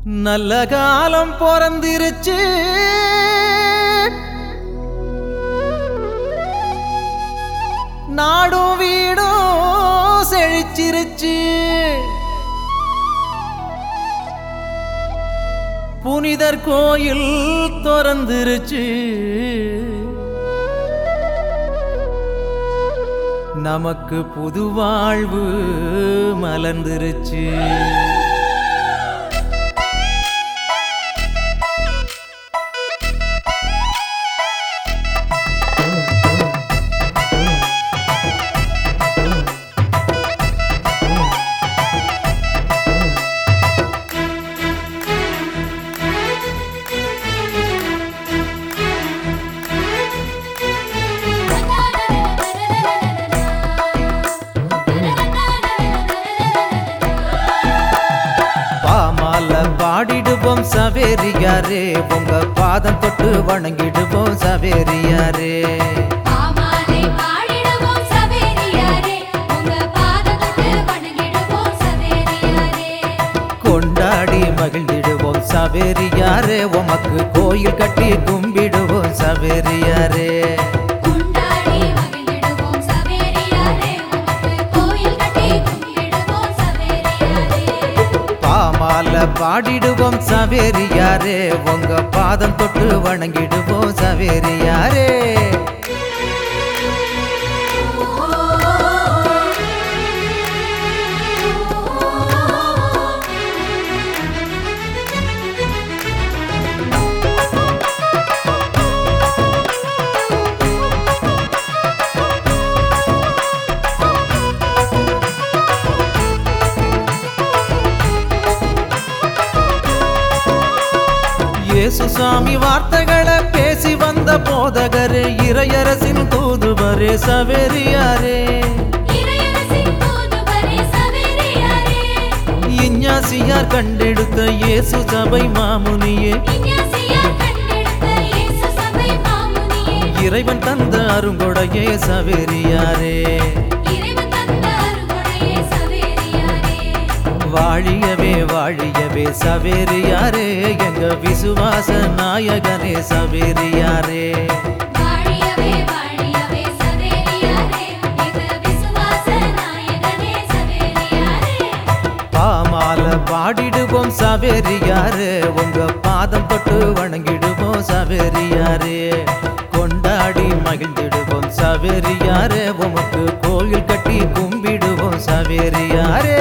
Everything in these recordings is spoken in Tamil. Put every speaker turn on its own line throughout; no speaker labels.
நல்ல காலம் பிறந்திருச்சு நாடும் வீடும் செழிச்சிருச்சு புனிதர் கோயில் திறந்துருச்சு நமக்கு புது வாழ்வு மலர்ந்துருச்சு பாமால பாடிடுவோம் சவேரியாரே உங்க பாதம் தொட்டு வணங்கிடுவோம் சவேரியாரே
ஆமாலே பாடிடுவோம் சவேரியாரே உங்க பாதத்துக்கு வணங்கிடுவோம் சவேரியாரே
கொண்டாடி மகிழ்ந்திடுவோம் சவேரியாரே உமக்கு கோயில் கட்டி கும்பிடுவோம் சவேரியாரே
கொண்டாடி மகிழ்ந்திடுவோம் சவேரியாரே உமக்கு கோயில் கட்டி கும்பிடுவோம் சவேரியாரே
பாமால பாடிடுவோம் சவேரியாரே உங்க பாதம் தொட்டு வணங்கிடுவோம் சவேரியாரே இயேசு சாமி வார்த்தைகளை பேசி வந்த போதகரே இறையரசின் தூதுவரே சவேரியாரே
இறையரசின் தூதுவரே சவேரியாரே
இஞ்ஞாசியார் கண்டெடுத்த இயேசு சபை மாமுனியே
விஞ்ஞாசியார் கண்டெடுத்த இயேசு சபை மாமுனியே
இறைவன் தந்த அருங்கொடையே சவேரியாரே
இறைவன் தந்த அருள்கொடையே சவேரியாரே
வாழியவே வாழியவே சவேரியாரே எங்க விசுவாச நாயகனே சவேரியாரே
வாழியவே வாழியவே சவேரியாரே எங்க விசுவாச நாயகனே சவேரியாரே
பாமால பாடிடுவோம் சவேரியாரே உங்க பாதம் தொட்டு வணங்கிடுவோம் சவேரியாரே கொண்டாடி மகிழ்ந்திடுவோம் சவேரியாரே உமக்கு கோயில் கட்டி கும்பிடுவோம் சவேரியாரே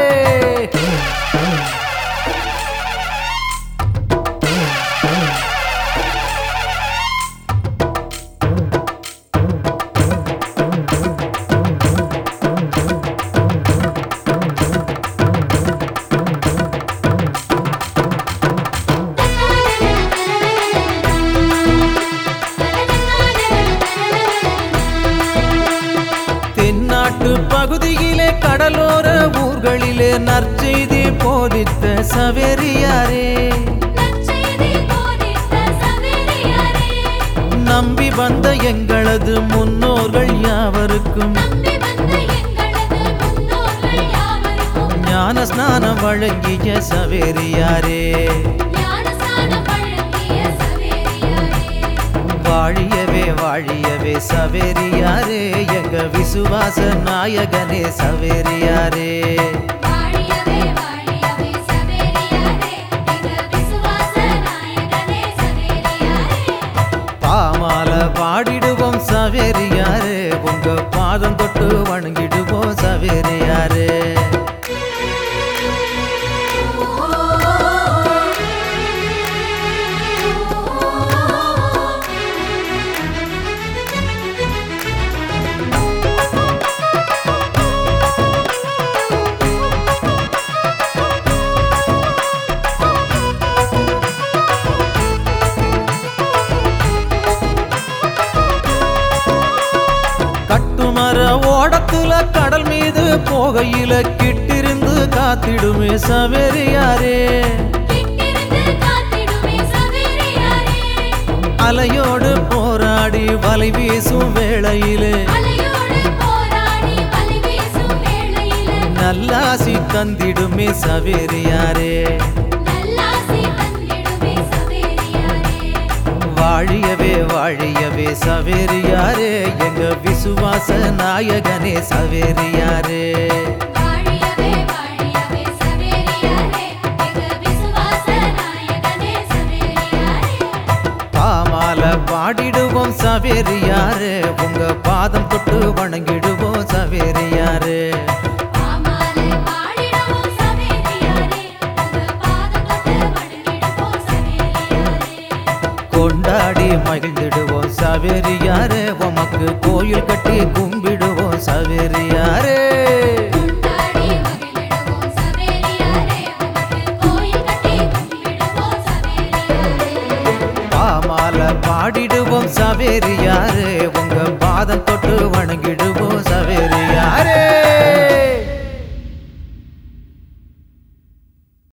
தென்னாட்டு பகுதியிலே கடலோர ஊர்களிலே நற்செய்தி போதித்த சவேரியாரே
நற்செய்தி போதித்த சவேரியாரே
நம்பி வந்த எங்களது முன்னோர்கள் யாவருக்கும்
நம்பி வந்த எங்களது முன்னோர்கள் யாவருக்கும்
ஞான ஸ்நானம் வழங்கிய சவேரியாரே
ஞானஸ்நானம் வழங்கிய சவேரியாரே
வாழியவே வாழியவே சவேரியாரே எங்க விசுவாச நாயகனே சவேரியாரே
வாழியவே வாழியவே சவேரியாரே எங்க விசுவாச நாயகனே சவேரியாரே
பாமால பாடிடுவோம் சவேரியாரே உங்க பாதம் தொட்டு வணங்கிடுவோம் சவேரியாரே கட்டுமர ஓடத்துல கடல் மீது போகையில கிட்டிருந்து காத்திடுமே சவேரியாரே
கிட்டிருந்து காத்திடுமே சவேரியாரே
அலையோடு போராடி வலை வீசும் வேளையிலே
அலையோடு போராடி வலி வீசும் வேளையிலே
நல்லாசி தந்திடுமே சவேரியாரே
நல்லாசி
வாழியவே வாழியவே சவேரியாரே எங்க விசுவாச நாயகனே சவேரியாரே
வாழியவே வாழியவே சவேரியாரே எங்க விசுவாச நாயகனே சவேரியாரே
பாமால பாடிடுவோம் சவேரியாரே உங்க பாதம் தொட்டு வணங்கிடுவோம் சவேரியாரே
ஆமாலே பாடிடுவோம் சவேரியாரே உங்க பாதம் தொட்டு வணங்கிடுவோம் சவேரியாரே
கொண்டாடி மகிழ்ந்திடுவோம் சவேரியாரே உமக்கு கோயில் கட்டி கும்பிடுவோம் சவேரியாரே
கொண்டாடி மகிழ்ந்திடுவோம் சவேரியாரே உமக்கு கோயில் கட்டி கும்பிடுவோம் சவேரியாரே
பாமால பாடிடுவோம் சவேரியாரே உங்க